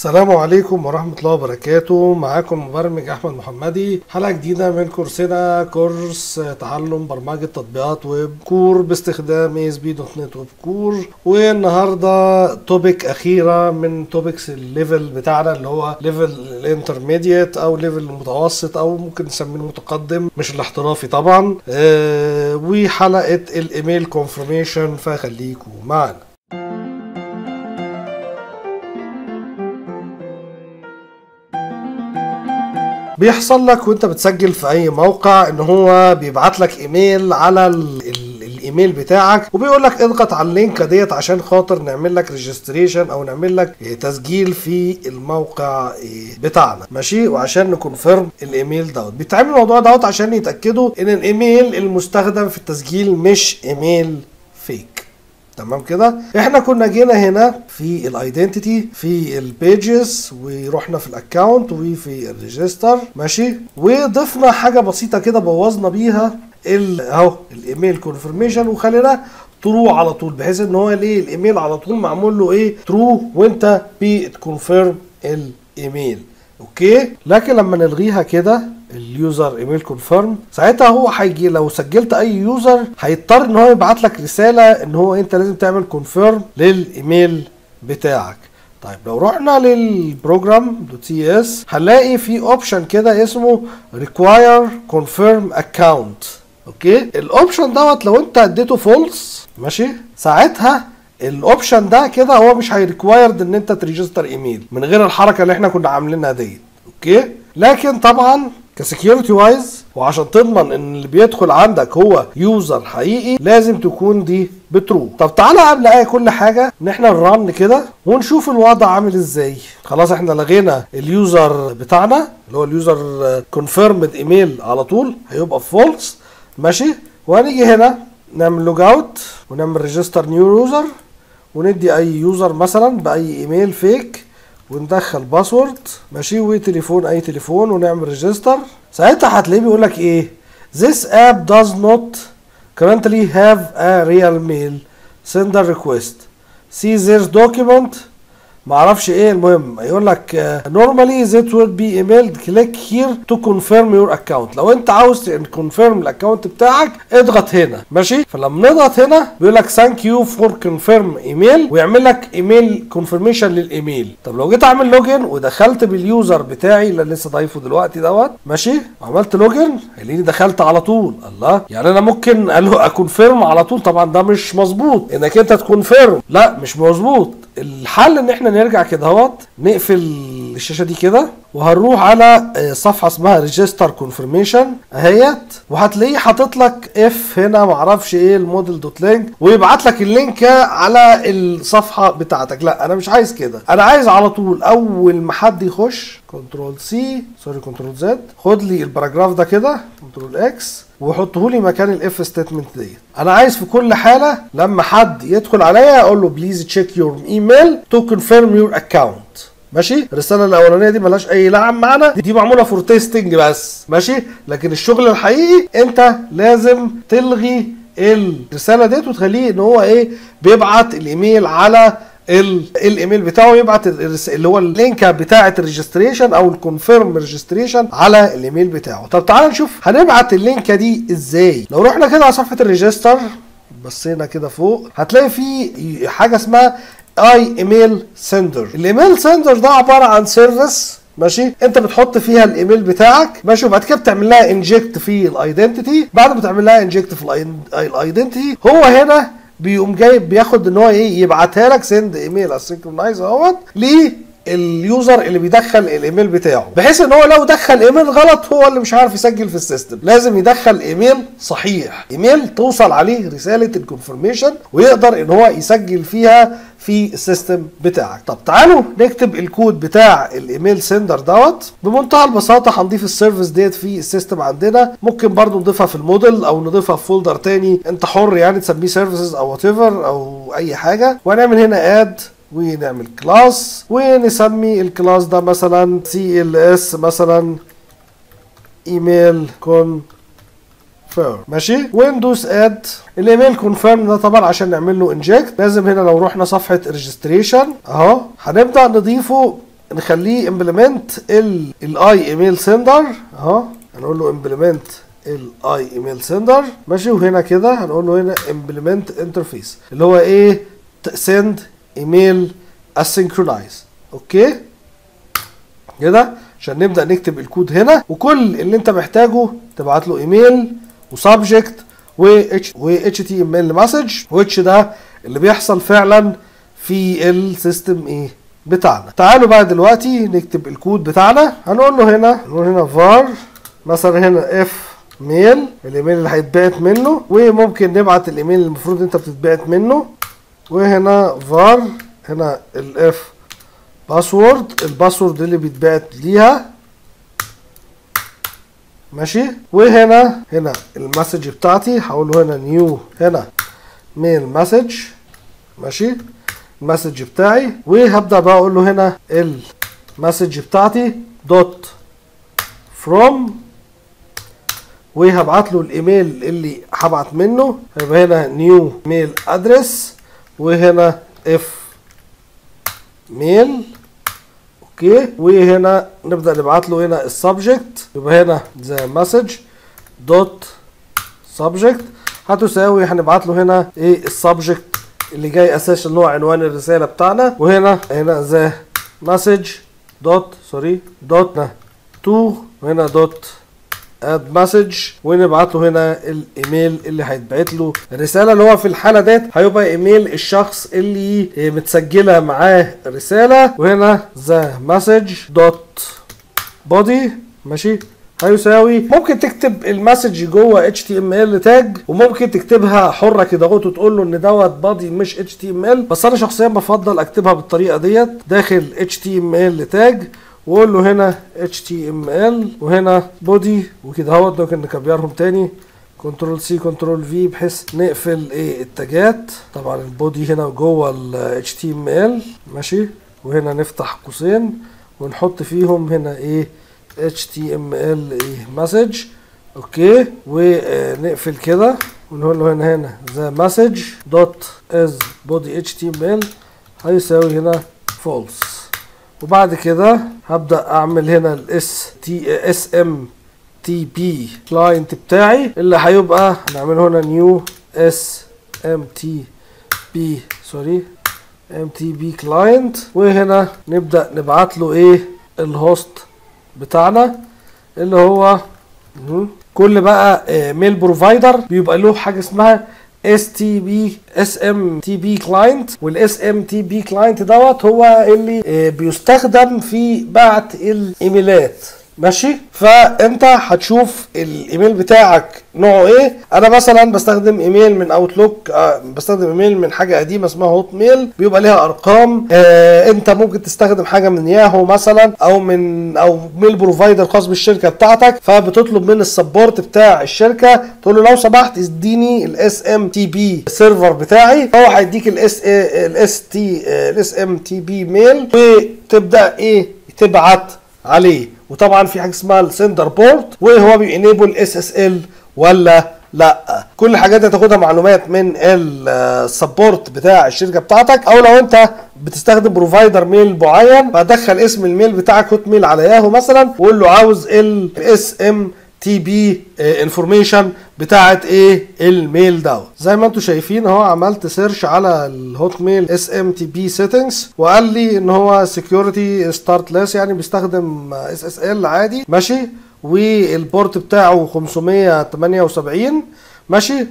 السلام عليكم ورحمة الله وبركاته معاكم مبرمج أحمد محمدي حلقة جديدة من كورسنا كورس تعلم برمجة تطبيقات ويب كور باستخدام اس بي دوت نت ويب كور والنهاردة توبيك أخيرة من توبكس الليفل بتاعنا اللي هو ليفل الانترميديت أو ليفل المتوسط أو ممكن نسميه المتقدم مش الاحترافي طبعا آه وحلقة الإيميل كونفرميشن فخليكم معنا بيحصل لك وانت بتسجل في اي موقع ان هو بيبعت لك ايميل على ال ال الايميل بتاعك وبيقول لك اضغط على اللينك ديت عشان خاطر نعمل لك ريجستريشن او نعمل لك تسجيل في الموقع بتاعنا ماشي وعشان نكونفيرم الايميل دوت بيتعمل الموضوع دوت عشان يتاكدوا ان الايميل المستخدم في التسجيل مش ايميل فيك تمام كده احنا كنا جينا هنا في الايدنتيتي في البيجز ورحنا في الاكونت وفي الريجستر ماشي وضفنا حاجه بسيطه كده بوظنا بيها اهو الايميل كونفirmation وخلينا ترو على طول بحيث ان هو الايه الايميل على طول معمول له ايه ترو وانت بتكونفيرم الايميل اوكي لكن لما نلغيها كده اليوزر ايميل كونفيرم ساعتها هو هيجي لو سجلت اي يوزر هيضطر ان هو يبعت لك رساله ان هو انت لازم تعمل كونفيرم للايميل بتاعك طيب لو رحنا للبروجرام دوت سي اس هنلاقي في اوبشن كده اسمه require confirm account اوكي الاوبشن دوت لو انت اديته فولس ماشي ساعتها الاوبشن ده كده هو مش هيريكوايرد ان انت تريجستر ايميل من غير الحركه اللي احنا كنا عاملينها ديت اوكي لكن طبعا كسكيورتي وايز وعشان تضمن ان اللي بيدخل عندك هو يوزر حقيقي لازم تكون دي بترو طب تعالى قبل اي كل حاجه ان احنا نرن كده ونشوف الوضع عامل ازاي خلاص احنا لغينا اليوزر بتاعنا اللي هو اليوزر كونفيرمد ايميل على طول هيبقى فولس ماشي وهنيجي هنا نعمل لوج اوت ونعمل ريجستر نيو يوزر وندي اي يوزر مثلا باي ايميل فيك وندخل باسورد ماشي وتليفون اي تليفون ونعمل ريجستر ساعتها هتلاقيه بيقول لك ايه this app does not currently have a real mail sender request see this document معرفش ايه المهم يقول لك normally that would be emailed click here to confirm your account لو انت عاوز تكونفيرم الاكونت بتاعك اضغط هنا ماشي فلما نضغط هنا بيقول لك thank you for confirm email ويعمل لك ايميل confirmation للايميل طب لو جيت اعمل لوجن ودخلت باليوزر بتاعي اللي لسه ضايفه دلوقتي دوت ماشي وعملت لوجن هيلاقيني دخلت على طول الله يعني انا ممكن اكونفيرم على طول طبعا ده مش مظبوط انك انت تكونفيرم لا مش مظبوط الحل ان احنا نرجع كده اهوت نقفل الشاشه دي كده وهنروح على صفحه اسمها ريجستر كونفirmation اهيت وهتلاقيه حاطط لك اف هنا معرفش ايه الموديل دوت لينك ويبعت لك اللينك على الصفحه بتاعتك لا انا مش عايز كده انا عايز على طول اول ما حد يخش كنترول سي سوري كنترول زد خد لي الباراجراف ده كده كنترول اكس وحطه لي مكان الاف ستيتمنت ديت انا عايز في كل حاله لما حد يدخل عليا اقول له بليز تشيك يور ايميل تو كونفيرم يور اكونت ماشي الرساله الاولانيه دي ملهاش اي لعب معانا دي معموله فور تيستنج بس ماشي لكن الشغل الحقيقي انت لازم تلغي الرساله ديت وتخليه ان هو ايه بيبعت الايميل على الايميل بتاعه يبعت اللي هو اللينك بتاعه الريجستريشن او الكونفيرم ريجستريشن على الايميل بتاعه طب تعال نشوف هنبعت اللينك دي ازاي لو رحنا كده على صفحه الريجستر بصينا كده فوق هتلاقي في حاجه اسمها اي ايميل سندر الايميل سندر ده عباره عن سيرفيس ماشي انت بتحط فيها الايميل بتاعك ماشي وبعد كده بتعمل لها انجكت في الايدنتيتي بعد ما تعمل لها انجكت في الايدنتيتي هو هنا بيقوم جايب بياخد ان هو ايه يبعتها لك سند ايميل اسynchronized اهوت لليوزر اللي بيدخل الايميل بتاعه بحيث ان هو لو دخل ايميل غلط هو اللي مش عارف يسجل في السيستم لازم يدخل ايميل صحيح ايميل توصل عليه رساله الكونفirmation ويقدر ان هو يسجل فيها في السيستم بتاعك طب تعالوا نكتب الكود بتاع الايميل سندر دوت بمنتهى البساطه هنضيف السيرفيس ديت في السيستم عندنا ممكن برضو نضيفها في الموديل او نضيفها في فولدر تاني انت حر يعني تسميه سيرفيسز او وات او اي حاجه وهنعمل هنا اد ونعمل كلاس ونسمي الكلاس ده مثلا سي ال اس مثلا ايميل كون كونفيرم ماشي ويندوز اد الايميل كونفيرم ده طبعا عشان نعمل له انجكت لازم هنا لو رحنا صفحه ريجستريشن اهو هنبدا نضيفه نخليه امبلمنت الاي ايميل سندر اهو هنقول له امبلمنت الاي ايميل سندر ماشي وهنا كده هنقول له هنا امبلمنت انترفيس اللي هو ايه سند ايميل اسynchronized اوكي كده عشان نبدا نكتب الكود هنا وكل اللي انت محتاجه تبعت له ايميل وسبجكت و اتش تي ام ال مسج واتش ده اللي بيحصل فعلا في السيستم ايه بتاعنا تعالوا بقى دلوقتي نكتب الكود بتاعنا هنقول له هنا هنقول هنا var مثلا هنا اف ميل الايميل اللي هيتبعت منه وممكن نبعت الايميل اللي المفروض انت بتتبعت منه وهنا var هنا الاف باسورد الباسورد اللي بيتبعت ليها ماشي وهنا هنا المسج بتاعتي هقول له هنا نيو هنا ميل مسج ماشي المسج بتاعي وهبدا بقى اقول له هنا المسج بتاعتي دوت فروم وهبعت له الايميل اللي هبعت منه هيبقى هنا نيو ميل ادرس وهنا اف ميل اوكي وهنا نبدا نبعت له هنا السبجكت يبقى هنا ذا مسج دوت سبجكت هتساوي هنبعت له هنا ايه السبجكت اللي جاي اساسا اللي هو عنوان الرساله بتاعنا وهنا هنا ذا مسج دوت سوري دوت تو وهنا دوت اد مسج ونبعت له هنا الايميل اللي هيتبعت له الرساله اللي هو في الحاله ديت هيبقى ايميل الشخص اللي متسجله معاه رساله وهنا ذا مسج دوت بودي ماشي هيساوي ممكن تكتب المسج جوه اتش تي ام ال تاج وممكن تكتبها حره كده اهوت وتقول له ان دوت بادي مش اتش تي ام ال بس انا شخصيا بفضل اكتبها بالطريقه ديت داخل اتش تي ام ال تاج واقول له هنا HTML وهنا بودي وكده اهوت ممكن نكبرهم تاني كنترول سي كنترول في بحيث نقفل ايه التاجات طبعا البودي هنا جوه ال HTML ماشي وهنا نفتح قوسين ونحط فيهم هنا ايه HTML ايه مسج اوكي ونقفل كده ونقول له هنا هنا ذا مسج دوت از بودي HTML هيساوي هنا false وبعد كده هبدا اعمل هنا الاس تي اس ام تي بي كلاينت بتاعي اللي هيبقى هنعمله هنا نيو اس ام تي بي سوري ام تي بي كلاينت وهنا نبدا نبعت له ايه الهوست بتاعنا اللي هو كل بقى ميل بروفايدر بيبقى له حاجه اسمها اس تي بي اس ام تي بي كلاينت والاس ام تي بي كلاينت دوت هو اللي بيستخدم في بعت الايميلات ماشي فانت هتشوف الايميل بتاعك نوعه ايه انا مثلا بستخدم ايميل من اوتلوك آه بستخدم ايميل من حاجه قديمه اسمها هوت ميل بيبقى ليها ارقام آه انت ممكن تستخدم حاجه من ياهو مثلا او من او ميل بروفايدر خاص بالشركه بتاعتك فبتطلب من السبورت بتاع الشركه تقول له لو سمحت اديني الاس ام تي بي سيرفر بتاعي فهو هيديك الاس الاس تي الاس ام تي بي ميل وتبدا ايه تبعت عليه وطبعا في حاجه اسمها السندر بورت وهو بينيبل اس اس ال ولا لا كل الحاجات دي هتاخدها معلومات من السبورت بتاع الشركه بتاعتك او لو انت بتستخدم بروفايدر ميل معين فدخل اسم الميل بتاعك هوت ميل على ياهو مثلا وقول له عاوز الاس ام تي بي انفورميشن بتاعت ايه الميل دوت زي ما انتم شايفين اهو عملت سيرش على الهوت ميل اس ام تي بي سيتنجز وقال لي ان هو سكيورتي ستارت ليس يعني بيستخدم اس اس ال عادي ماشي والبورت بتاعه 578 ماشي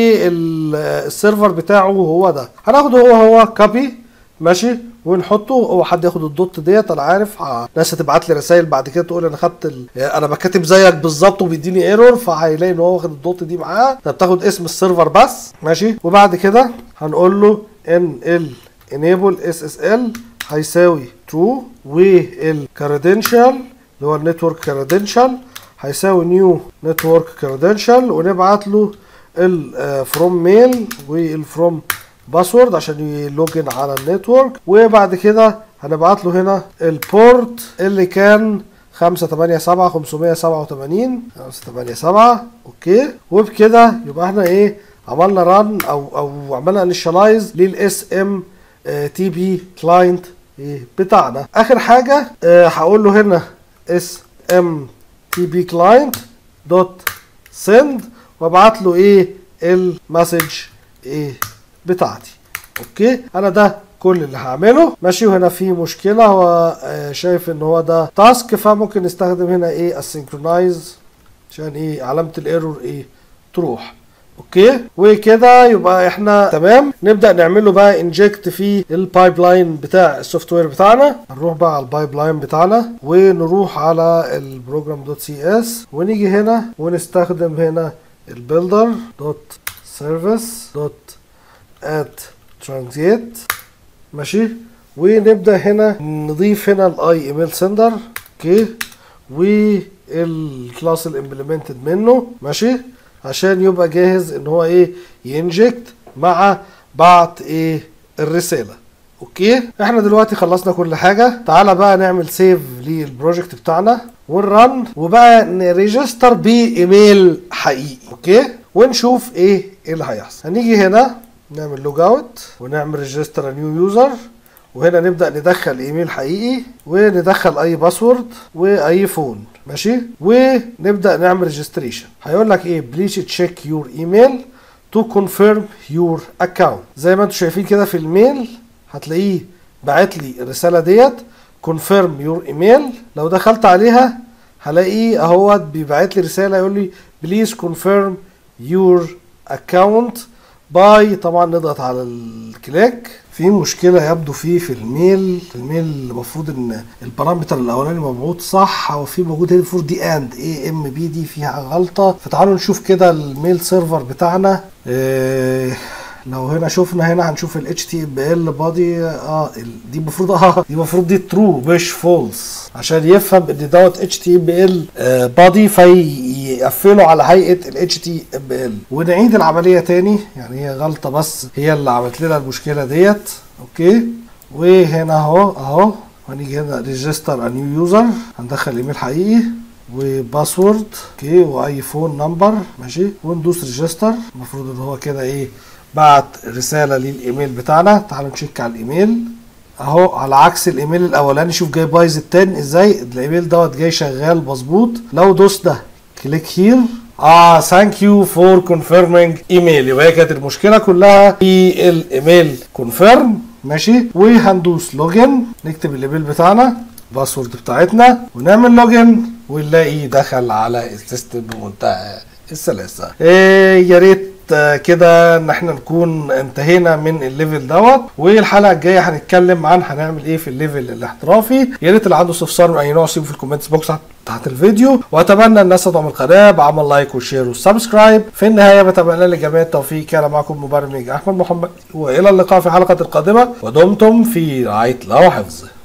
والسيرفر بتاعه هو ده هناخده هو هو كوبي ماشي ونحطه هو حد ياخد الدوت ديت انا عارف ناس هتبعت لي رسائل بعد كده تقول انا خدت ال... انا بكاتب زيك بالظبط وبيديني ايرور فهيلاقي ان هو واخد الدوت دي معاه انت بتاخد اسم السيرفر بس ماشي وبعد كده هنقول له ان ال enable اس اس ال هيساوي true والكريدنشال اللي هو النتورك كريدنشال هيساوي نيو نتورك كريدنشال ونبعت له الفروم ميل والفروم باسورد عشان يلوجن على النتورك وبعد كده هنبعت له هنا البورت اللي كان 587 587 587 اوكي وبكده يبقى احنا ايه عملنا ران او او عملنا انيشاليز للاس ام تي بي كلاينت ايه بتاعنا اخر حاجه آه هقول له هنا اس ام تي بي كلاينت دوت سند وابعت له ايه المسج ايه بتاعتي اوكي انا ده كل اللي هعمله ماشي وهنا في مشكله هو آه شايف ان هو ده تاسك فممكن نستخدم هنا ايه السينكرونايز عشان ايه علامه الايرور ايه تروح اوكي وكده يبقى احنا تمام نبدا نعمل له بقى انجكت في البايب لاين بتاع السوفت وير بتاعنا نروح بقى على البايب لاين بتاعنا ونروح على البروجرام دوت سي اس ونيجي هنا ونستخدم هنا البيلدر دوت سيرفيس دوت اد ترانزيت ماشي ونبدا هنا نضيف هنا الاي ايميل سندر اوكي والكلاس الامبلمنتد منه ماشي عشان يبقى جاهز ان هو ايه ينجكت مع بعت ايه الرساله اوكي احنا دلوقتي خلصنا كل حاجه تعالى بقى نعمل سيف للبروجكت بتاعنا ونرن وبقى نريجستر بايميل حقيقي اوكي ونشوف ايه ايه اللي هيحصل هنيجي هنا نعمل لوج اوت ونعمل ريجستر نيو يوزر وهنا نبدا ندخل ايميل حقيقي وندخل اي باسورد واي فون ماشي ونبدا نعمل ريجستريشن هيقول لك ايه بليز تشيك يور ايميل تو كونفيرم يور اكونت زي ما انتم شايفين كده في الميل هتلاقيه باعت لي الرساله ديت كونفيرم يور ايميل لو دخلت عليها هلاقيه اهوت بيبعت لي رساله يقول لي بليز كونفيرم يور اكونت باي طبعا نضغط على الكليك في مشكلة يبدو فيه في الميل الميل المفروض ان البارامتر الاولاني مبعوث صح هو في موجود هنا المفروض دي اند اي ام بي دي فيها غلطة فتعالوا نشوف كده الميل سيرفر بتاعنا إيه لو هنا شفنا هنا هنشوف ال HTML بادي اه دي المفروض اه دي المفروض دي ترو مش فولس عشان يفهم ان دوت HTML بادي فيقفله على هيئه ال HTML ونعيد العمليه تاني يعني هي غلطه بس هي اللي عملت لنا المشكله ديت اوكي وهنا اهو اهو هنيجي هنا ريجستر ا نيو يوزر هندخل ايميل حقيقي وباسورد اوكي واي فون نمبر ماشي وندوس ريجستر المفروض ان هو كده ايه بعت رساله للايميل بتاعنا تعالوا نشيك على الايميل اهو على عكس الايميل الاولاني شوف جاي بايظ التاني ازاي الايميل دوت جاي شغال مظبوط لو دوسنا كليك هير اه ثانك يو فور كونفيرمينج ايميل يبقى هي كانت المشكله كلها في الايميل كونفيرم ماشي وهندوس لوجن نكتب الايميل بتاعنا الباسورد بتاعتنا ونعمل لوجن ونلاقي دخل على السيستم بمنتهى السلاسه إيه يا ريت كده ان احنا نكون انتهينا من الليفل دوت والحلقه الجايه هنتكلم عن هنعمل ايه في الليفل الاحترافي يا ريت اللي عنده استفسار من اي نوع سيبه في الكومنتس بوكس تحت الفيديو واتمنى الناس تدعم القناه بعمل لايك وشير وسبسكرايب في النهايه بتمنى لجميع التوفيق كان معكم مبرمج احمد محمد والى اللقاء في الحلقه القادمه ودمتم في رعايه الله وحفظه